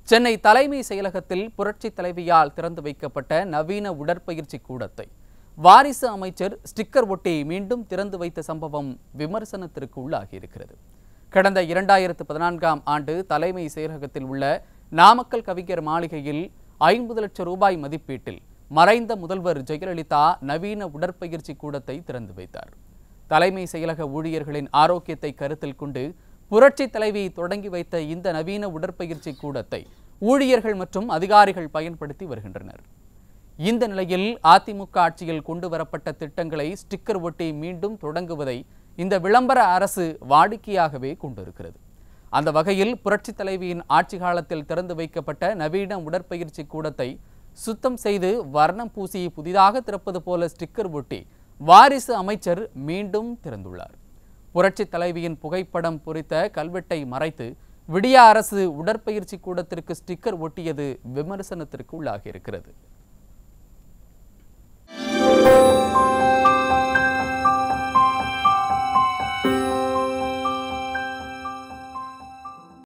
சென்னை தலைமை செயலகத்தில் புரட்சி தலைவியால் திறந்து வைக்கப்பட்ட நவீன உடற்பயிற்சி கூடத்தை வாரிசு அமைச்சர் ஸ்டிக்கர் ஒட்டி மீண்டும் திறந்து வைத்த சம்பவம் விமர்சனத்திற்கு உள்ளாகியிருக்கிறது கடந்த இரண்டாயிரத்து பதினான்காம் ஆண்டு தலைமை செயலகத்தில் உள்ள நாமக்கல் கவிஞர் மாளிகையில் ஐம்பது லட்சம் ரூபாய் மதிப்பீட்டில் மறைந்த முதல்வர் ஜெயலலிதா நவீன உடற்பயிற்சி கூடத்தை திறந்து வைத்தார் தலைமை செயலக ஊழியர்களின் ஆரோக்கியத்தை கருத்தில் கொண்டு புரட்சி தலைவி தொடங்கி வைத்த இந்த நவீன உடற்பயிற்சி கூடத்தை ஊழியர்கள் மற்றும் அதிகாரிகள் பயன்படுத்தி வருகின்றனர் இந்த நிலையில் அதிமுக ஆட்சியில் கொண்டு வரப்பட்ட திட்டங்களை ஸ்டிக்கர் ஒட்டி மீண்டும் தொடங்குவதை இந்த விளம்பர அரசு வாடிக்கையாகவே கொண்டிருக்கிறது அந்த வகையில் புரட்சி தலைவியின் ஆட்சி காலத்தில் திறந்து வைக்கப்பட்ட நவீன உடற்பயிற்சி கூடத்தை சுத்தம் செய்து வர்ணம் பூசி புதிதாக திறப்பது போல ஸ்டிக்கர் ஒட்டி வாரிசு அமைச்சர் மீண்டும் திறந்துள்ளார் புரட்சி தலைவியின் புகைப்படம் பொறித்த கல்வெட்டை மறைத்து விடிய அரசு உடற்பயிற்சி கூடத்திற்கு ஸ்டிக்கர் ஒட்டியது விமர்சனத்திற்கு உள்ளாகியிருக்கிறது